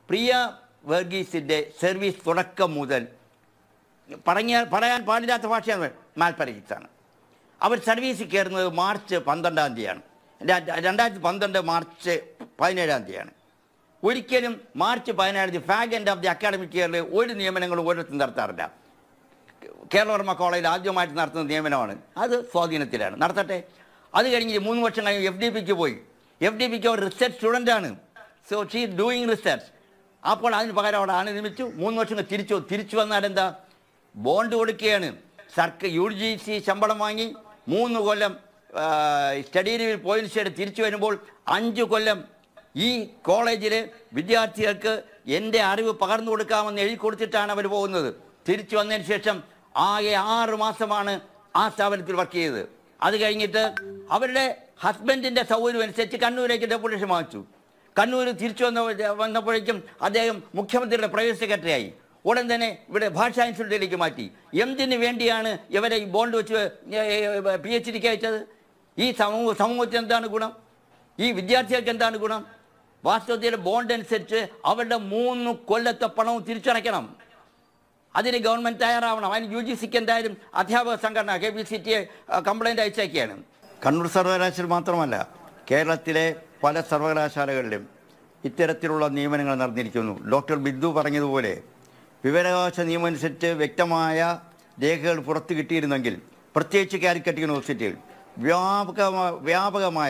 പ്രിയ വർഗീസിൻ്റെ service തുടക്കം മുതൽ പറഞ്ഞ പറയാൻ പാടില്ലാത്ത ഭാഷയാണ് മാൽപ്പരജിത്താണ് അവർ സർവീസിൽ കയറുന്നത് മാർച്ച് പന്ത്രണ്ടാം തീയതിയാണ് ര- രണ്ടായിരത്തി പന്ത്രണ്ട് മാർച്ച് പതിനേഴാം തീയതിയാണ് ഒരിക്കലും മാർച്ച് പതിനേഴാം തീയതി ഫാഗ് എൻഡ് ഓഫ് ദി അക്കാഡമിക് ഇയറിൽ ഒരു നിയമനങ്ങളും ഒരിടത്തും നടത്താറില്ല കേരളവർമ്മ കോളേജിൽ ആദ്യമായിട്ട് നടത്തുന്ന നിയമനമാണ് അത് സ്വാധീനത്തിലാണ് നടത്തട്ടെ അത് കഴിഞ്ഞ് മൂന്ന് വർഷം കഴിഞ്ഞ് എഫ് ഡി പിക്ക് പോയി എഫ് ഡി പിക്ക് ഒരു റിസർച്ച് സ്റ്റുഡൻ്റാണ് സോ ഷീ ഡൂയിങ് റിസർച്ച് അപ്പോൾ അതിന് പകരം അവിടെ ആണ് നിയമിച്ചു മൂന്ന് വർഷം കഴിഞ്ഞ് തിരിച്ചു തിരിച്ചു വന്നാൽ എന്താ ബോണ്ട് കൊടുക്കുകയാണ് സർക്കാർ യു ജി സി ശമ്പളം വാങ്ങി മൂന്ന് കൊല്ലം സ്റ്റഡി ലീവിൽ പോയതിനു ശേഷം തിരിച്ചു വരുമ്പോൾ അഞ്ച് കൊല്ലം ഈ കോളേജിൽ വിദ്യാർത്ഥികൾക്ക് എൻ്റെ അറിവ് പകർന്നു കൊടുക്കാമെന്ന് എഴുതി കൊടുത്തിട്ടാണ് അവർ പോകുന്നത് തിരിച്ചു വന്നതിന് ശേഷം ആകെ ആറ് മാസമാണ് ആ സ്ഥാപനത്തിൽ വർക്ക് ചെയ്തത് അത് കഴിഞ്ഞിട്ട് അവരുടെ ഹസ്ബൻഡിൻ്റെ സൗകര്യം അനുസരിച്ച് കണ്ണൂരേക്ക് ഡെപ്യൂട്ടേഷൻ വാങ്ങിച്ചു കണ്ണൂർ തിരിച്ചു വന്ന വന്നപ്പോഴേക്കും അദ്ദേഹം മുഖ്യമന്ത്രിയുടെ പ്രൈവറ്റ് സെക്രട്ടറി ആയി ഉടൻ തന്നെ ഇവിടെ ഭാഷാ ഇൻസ്റ്റിറ്റ്യൂട്ടിലേക്ക് മാറ്റി എന്തിനു വേണ്ടിയാണ് ഇവരെ ഈ ബോണ്ട് വെച്ച് പി എച്ച് ഡിക്ക് അയച്ചത് ഈ സമൂഹ സമൂഹത്തിന് എന്താണ് ഗുണം ഈ വിദ്യാർത്ഥികൾക്ക് എന്താണ് ഗുണം വാസ്തവത്തിൽ ബോണ്ട് അനുസരിച്ച് അവരുടെ മൂന്ന് കൊല്ലത്തെ പണവും തിരിച്ചടയ്ക്കണം അതിന് ഗവൺമെൻറ് തയ്യാറാവണം അതിന് യു ജി സിക്ക് എന്തായാലും അധ്യാപക സംഘടന K P C T complaint അയച്ചേക്കാണ് കണ്ണൂർ സർവകലാശാല മാത്രമല്ല കേരളത്തിലെ പല സർവകലാശാലകളിലും ഇത്തരത്തിലുള്ള നിയമനങ്ങൾ നടന്നിരിക്കുന്നു ഡോക്ടർ ബിന്ദു പറഞ്ഞതുപോലെ വിവരാവകാശ നിയമം അനുസരിച്ച് വ്യക്തമായ രേഖകൾ പുറത്തു കിട്ടിയിരുന്നെങ്കിൽ പ്രത്യേകിച്ച് കാലിക്കറ്റ് യൂണിവേഴ്സിറ്റിയിൽ വ്യാപകമായ വ്യാപകമായ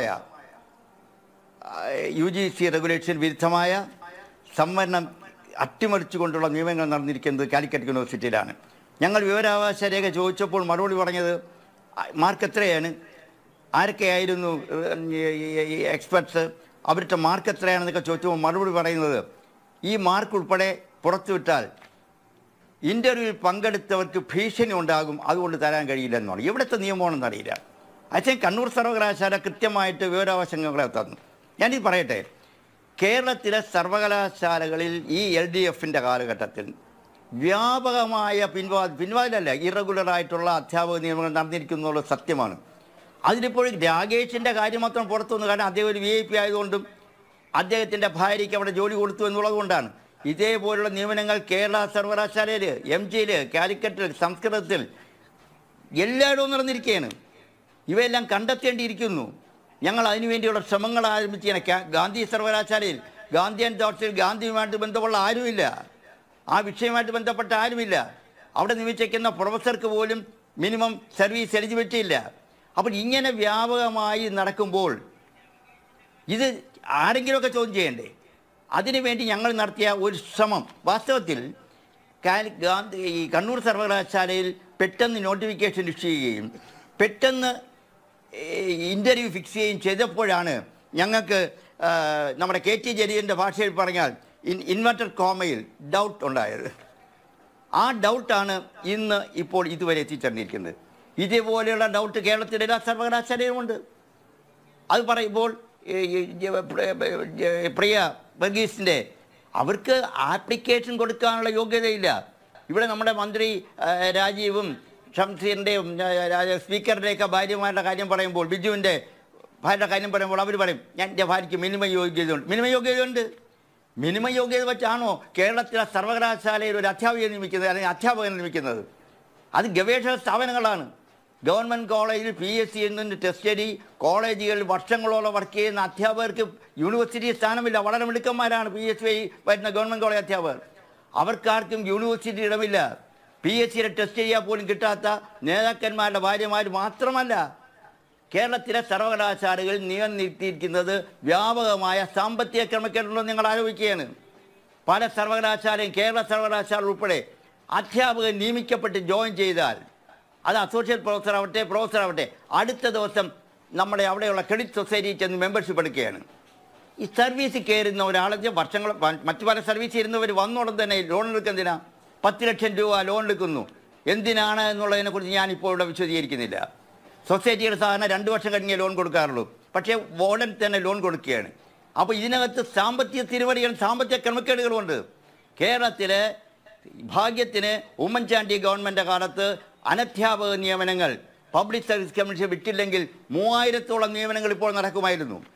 യു ജി സി റെഗുലേഷൻ വിരുദ്ധമായ സംവരണം അട്ടിമറിച്ചുകൊണ്ടുള്ള നിയമനങ്ങൾ നടന്നിരിക്കുന്നത് കാലിക്കറ്റ് യൂണിവേഴ്സിറ്റിയിലാണ് ഞങ്ങൾ വിവരാവകാശ രേഖ ചോദിച്ചപ്പോൾ മറുപടി പറഞ്ഞത് "ആ, മാർക്ക് എത്രയാണ് ആരൊക്കെയായിരുന്നു എക്സ്പെർട്സ് അവരുടെ മാർക്ക് എത്രയാണെന്നൊക്കെ ചോദിച്ചപ്പോൾ മറുപടി പറയുന്നത് ഈ മാർക്ക് ഉൾപ്പെടെ പുറത്തുവിട്ടാൽ ഇൻ്റർവ്യൂവിൽ പങ്കെടുത്തവർക്ക് ഭീഷണി ഉണ്ടാകും അതുകൊണ്ട് തരാൻ കഴിയില്ലെന്നാണ് ഇവിടുത്തെ നിയമമാണെന്ന് അറിയില്ല അച്ഛൻ കണ്ണൂർ സർവകലാശാല കൃത്യമായിട്ട് വിവരാവകാശങ്ങളെ തന്നു ഞാനിത് പറയട്ടെ കേരളത്തിലെ സർവകലാശാലകളിൽ ഈ എൽ ഡി എഫിൻ്റെ കാലഘട്ടത്തിൽ വ്യാപകമായ പിൻവാ പിൻവാതിലല്ല ഇറഗുലറായിട്ടുള്ള അധ്യാപക നിയമങ്ങൾ നടന്നിരിക്കുന്നു എന്നുള്ളത് സത്യമാണ് അതിലിപ്പോൾ രാകേഷിൻ്റെ കാര്യം മാത്രം പുറത്തു വന്നു കാരണം അദ്ദേഹം ഒരു വി ഐ പി ആയതുകൊണ്ടും അദ്ദേഹത്തിൻ്റെ ഭാര്യയ്ക്ക് അവിടെ ജോലി കൊടുത്തു എന്നുള്ളത് കൊണ്ടാണ് ഇതേപോലുള്ള നിയമനങ്ങൾ കേരള സർവകലാശാലയിൽ എം ജിയിൽ കാലിക്കറ്റിൽ സംസ്കൃതത്തിൽ എല്ലായിടവും നടന്നിരിക്കുകയാണ് ഇവയെല്ലാം കണ്ടെത്തേണ്ടിയിരിക്കുന്നു ഞങ്ങൾ അതിനുവേണ്ടിയുള്ള ശ്രമങ്ങൾ ആരംഭിച്ചിരിക്കുകയാണ് കാ- ഗാന്ധി സർവകലാശാലയിൽ ഗാന്ധിയൻ തോട്ട്സിൽ ഗാന്ധിയുമായിട്ട് ബന്ധമുള്ള ആരുമില്ല ആ വിഷയവുമായിട്ട് ബന്ധപ്പെട്ട ആരുമില്ല അവിടെ നിയമിച്ചിരിക്കുന്ന പ്രൊഫസർക്ക് പോലും മിനിമം സർവീസ് എലിജിബിലിറ്റി ഇല്ല അപ്പോൾ ഇങ്ങനെ വ്യാപകമായി നടക്കുമ്പോൾ ഇത് ആരെങ്കിലുമൊക്കെ ചോദ്യം ചെയ്യണ്ടേ അതിനുവേണ്ടി ഞങ്ങൾ നടത്തിയ ഒരു ശ്രമം വാസ്തവത്തിൽ കാലി ഗാന്ധി ഈ കണ്ണൂർ സർവകലാശാലയിൽ പെട്ടെന്ന് നോട്ടിഫിക്കേഷൻ ഇഷ്യൂ ചെയ്യുകയും പെട്ടെന്ന് ഇൻ്റർവ്യൂ ഫിക്സ് ചെയ്യുകയും ചെയ്തപ്പോഴാണ് ഞങ്ങൾക്ക് ആ, നമ്മുടെ കെ ടി ജലീലിൻ്റെ ഭാഷയിൽ പറഞ്ഞാൽ ഇൻ ഇൻവെർട്ടർ കോമയിൽ ഡൗട്ട് ഉണ്ടായത് ആ ഡൗട്ടാണ് ഇന്ന് ഇപ്പോൾ ഇതുവരെ എത്തിച്ചേർന്നിരിക്കുന്നത് ഇതേപോലെയുള്ള ഡൗട്ട് കേരളത്തിലെ എല്ലാ സർവകലാശാലയിലുമുണ്ട് അത് പറയുമ്പോൾ ഈ, ഈ, ജ- പ്ര- ജ- പ്രിയ വർഗീസിൻ്റെ അവർക്ക് ആപ്ലിക്കേഷൻ കൊടുക്കാനുള്ള യോഗ്യതയില്ല ഇവിടെ നമ്മുടെ മന്ത്രി ആ, രാജീവും ഷംസീറിൻ്റെയും സ്പീക്കറുടെയൊക്കെ ഭാര്യമാരുടെ കാര്യം പറയുമ്പോൾ ബിജുവിൻ്റെ ഭാര്യയുടെ കാര്യം പറയുമ്പോൾ അവർ പറയും ഞാൻ എൻ്റെ ഭാര്യയ്ക്ക് മിനിമം യോഗ്യതയുണ്ട് മിനിമം യോഗ്യതയുണ്ട് മിനിമം യോഗ്യത വെച്ചാണോ കേരളത്തിലെ സർവകലാശാലയിൽ ഒരു അധ്യാപികയെ നിയമിക്കുന്നത് അല്ലെങ്കിൽ അധ്യാപകനെ നിയമിക്കുന്നത് അത് ഗവേഷക സ്ഥാപനങ്ങളാണ് ഗവൺമെൻറ് കോളേജിൽ പി എസ് സി എന്നതിൻ്റെ ടെസ്റ്റ് സ്റ്റഡി കോളേജുകളിൽ വർഷങ്ങളോളം വർക്ക് ചെയ്യുന്ന അധ്യാപകർക്ക് യൂണിവേഴ്സിറ്റി സ്ഥാനമില്ല വളരെ മിടുക്കന്മാരാണ് പി എസ് സി വരുന്ന ഗവൺമെൻറ് കോളേജ് അധ്യാപകർ അവർക്കാർക്കും യൂണിവേഴ്സിറ്റി ഇടമില്ല പി എസ് സിയുടെ ടെസ്റ്റ് ചെയ്യാൻ പോലും കിട്ടാത്ത നേതാക്കന്മാരുടെ ഭാര്യമാർ മാത്രമല്ല കേരളത്തിലെ സർവകലാശാലകളിൽ നിലനിർത്തിയിരിക്കുന്നത് വ്യാപകമായ സാമ്പത്തിക ക്രമക്കേടുണ്ടെന്ന് നിങ്ങൾ ആരോപിക്കുകയാണ് പല സർവകലാശാലയും കേരള സർവകലാശാല ഉൾപ്പെടെ അധ്യാപകൻ നിയമിക്കപ്പെട്ട് ജോയിൻ ചെയ്താൽ അത് അസോസിയേറ്റ് പ്രൊഫസർ ആവട്ടെ പ്രൊഫസർ ആവട്ടെ അടുത്ത ദിവസം നമ്മുടെ അവിടെയുള്ള ക്രെഡിറ്റ് സൊസൈറ്റിയിൽ ചെന്ന് മെമ്പർഷിപ്പ് എടുക്കുകയാണ് ഈ സർവീസിൽ കയറുന്ന ഒരാളെ വർഷങ്ങൾ പ- മറ്റു പല സർവീസിൽ ഇരുന്നവർ വന്നോടം തന്നെ ലോൺ എടുക്കുന്നതിനാ പത്ത് ലക്ഷം രൂപ ലോൺ എടുക്കുന്നു എന്തിനാണ് എന്നുള്ളതിനെക്കുറിച്ച് ഞാനിപ്പോൾ ഇവിടെ വിശദീകരിക്കുന്നില്ല സൊസൈറ്റിയുടെ സാധാരണ രണ്ട് വർഷം കഴിഞ്ഞേ ലോൺ കൊടുക്കാറുള്ളൂ പക്ഷേ ഉടൻ തന്നെ ലോൺ കൊടുക്കുകയാണ് അപ്പോൾ ഇതിനകത്ത് സാമ്പത്തിക തിരിമറികളും സാമ്പത്തിക ക്രമക്കേടുകളുമുണ്ട് കേരളത്തിലെ ഭാഗ്യത്തിന് ഉമ്മൻചാണ്ടി ഗവൺമെൻറ് കാലത്ത് അനധ്യാപക നിയമനങ്ങൾ പബ്ലിക് സർവീസ് കമ്മീഷൻ വിട്ടില്ലെങ്കിൽ മൂവായിരത്തോളം നിയമനങ്ങൾ ഇപ്പോൾ നടക്കുമായിരുന്നു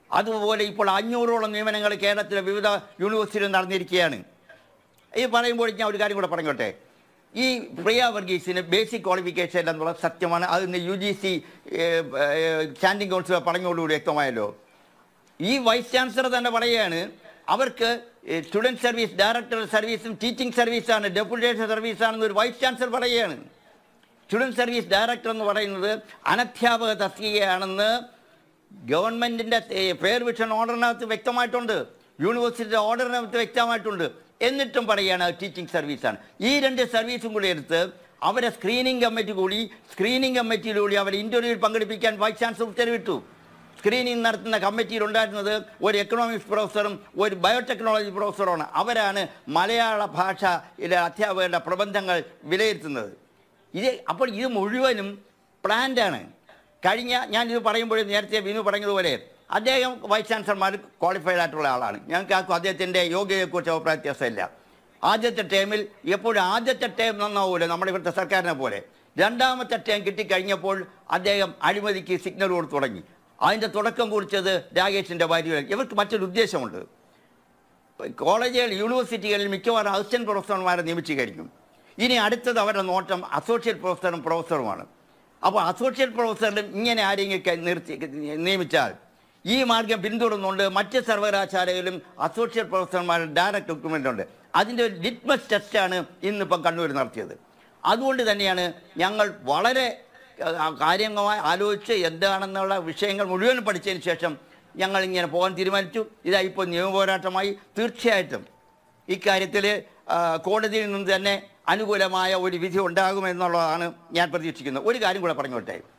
അതുപോലെ ഇപ്പോൾ അഞ്ഞൂറോളം നിയമനങ്ങൾ കേരളത്തിലെ വിവിധ യൂണിവേഴ്സിറ്റിയിൽ നടന്നിരിക്കുകയാണ് ഈ പറയുമ്പോൾ ഞാൻ ഒരു കാര്യം കൂടെ പറഞ്ഞോട്ടെ ഈ പ്രിയ വർഗീസിന് ബേസിക് ക്വാളിഫിക്കേഷൻ എന്നുള്ള സത്യമാണ് അത് ഇന്ന് U G C standing council പറഞ്ഞോടുകൂടി വ്യക്തമായല്ലോ ഈ വൈസ് ചാൻസലർ തന്നെ പറയുകയാണ് അവർക്ക് സ്റ്റുഡൻറ് സർവീസ് ഡയറക്ടർ സർവീസും ടീച്ചിങ് സർവീസാണ് ഡെപ്യൂട്ടേഷൻ സർവീസാണെന്ന് ഒരു വൈസ് ചാൻസലർ പറയുകയാണ് സ്റ്റുഡൻറ് സർവീസ് ഡയറക്ടർ എന്ന് പറയുന്നത് അനധ്യാപക തസ്തികയാണെന്ന് ഗവൺമെൻറ്റിൻ്റെ ഫെയർ വിഷൻ ഓർഡറിനകത്ത് വ്യക്തമായിട്ടുണ്ട് യൂണിവേഴ്സിറ്റി ഓർഡറിനകത്ത് വ്യക്തമായിട്ടുണ്ട് എന്നിട്ടും പറയുകയാണ് ടീച്ചിങ് സർവീസാണ് ഈ രണ്ട് സർവീസും കൂടി എടുത്ത് അവരെ സ്ക്രീനിങ് കമ്മിറ്റി കൂടി സ്ക്രീനിങ് കമ്മിറ്റിയിലൂടെ അവരെ ഇൻ്റർവ്യൂവിൽ പങ്കെടുപ്പിക്കാൻ വൈസ് ചാൻസലർ ഉത്തരവിട്ടു സ്ക്രീനിങ് നടത്തുന്ന കമ്മിറ്റിയിൽ ഉണ്ടായിരുന്നത് ഒരു എക്കണോമിക്സ് പ്രൊഫസറും ഒരു ബയോടെക്നോളജി പ്രൊഫസറുമാണ് അവരാണ് മലയാള ഭാഷയിലെ അധ്യാപകരുടെ പ്രബന്ധങ്ങൾ വിലയിരുത്തുന്നത് ഇത് അപ്പോൾ ഇത് മുഴുവനും പ്ലാന്റാണ് കഴിഞ്ഞ ഞാൻ ഇത് പറയുമ്പോൾ നേരത്തെ വിനു പറഞ്ഞതുപോലെ അദ്ദേഹം വൈസ് ചാൻസലർമാർ ക്വാളിഫൈഡ് ആയിട്ടുള്ള ആളാണ് ഞങ്ങൾക്ക് ആർക്കും അദ്ദേഹത്തിൻ്റെ യോഗ്യതയെക്കുറിച്ച് അഭിപ്രായ വ്യത്യാസമില്ല ആദ്യത്തെ ടേമിൽ എപ്പോഴും ആദ്യത്തെ ടേം നന്നാവൂല നമ്മുടെ ഇവിടുത്തെ സർക്കാരിനെ പോലെ രണ്ടാമത്തെ ടേം കിട്ടിക്കഴിഞ്ഞപ്പോൾ അദ്ദേഹം അഴിമതിക്ക് സിഗ്നൽ കൊടുത്തു തുടങ്ങി അതിൻ്റെ തുടക്കം കുറിച്ചത് രാകേഷിൻ്റെ ഭാര്യ ഇവർക്ക് മറ്റൊരു ഉദ്ദേശമുണ്ട് കോളേജുകൾ യൂണിവേഴ്സിറ്റികളിൽ മിക്കവാറും അസിസ്റ്റന്റ് പ്രൊഫസർമാരെ നിയമിച്ചു കഴിഞ്ഞു ഇനി അടുത്തത് അവരുടെ നോട്ടം അസോസിയേറ്റ് പ്രൊഫസറും പ്രൊഫസറുമാണ് അപ്പോൾ അസോസിയേറ്റ് പ്രൊഫസറിലും ഇങ്ങനെ ആരെങ്കിലും നിർത്തി നിയമിച്ചാൽ ഈ മാർഗം പിന്തുടർന്നുകൊണ്ട് മറ്റ് സർവകലാശാലകളിലും അസോസിയേറ്റ് പ്രൊഫസർമാരുടെ ഡയറക്റ്റ് റിക്രൂട്ട്മെൻ്റ് ഉണ്ട് അതിൻ്റെ ഒരു ലിറ്റ്മസ് ടെസ്റ്റാണ് ഇന്നിപ്പം കണ്ണൂർ നടത്തിയത് അതുകൊണ്ട് തന്നെയാണ് ഞങ്ങൾ വളരെ ആ, കാര്യമായി ആലോചിച്ച് എന്താണെന്നുള്ള വിഷയങ്ങൾ മുഴുവൻ പഠിച്ചതിന് ശേഷം ഞങ്ങൾ ഇങ്ങനെ പോകാൻ തീരുമാനിച്ചു ഇതാ ഇപ്പോൾ നിയമപോരാട്ടമായി തീർച്ചയായിട്ടും ഇക്കാര്യത്തിൽ ആ, കോടതിയിൽ നിന്ന് തന്നെ അനുകൂലമായ ഒരു വിധി ഉണ്ടാകുമെന്നുള്ളതാണ് ഞാൻ പ്രതീക്ഷിക്കുന്നത് ഒരു കാര്യം കൂടെ പറഞ്ഞോട്ടെ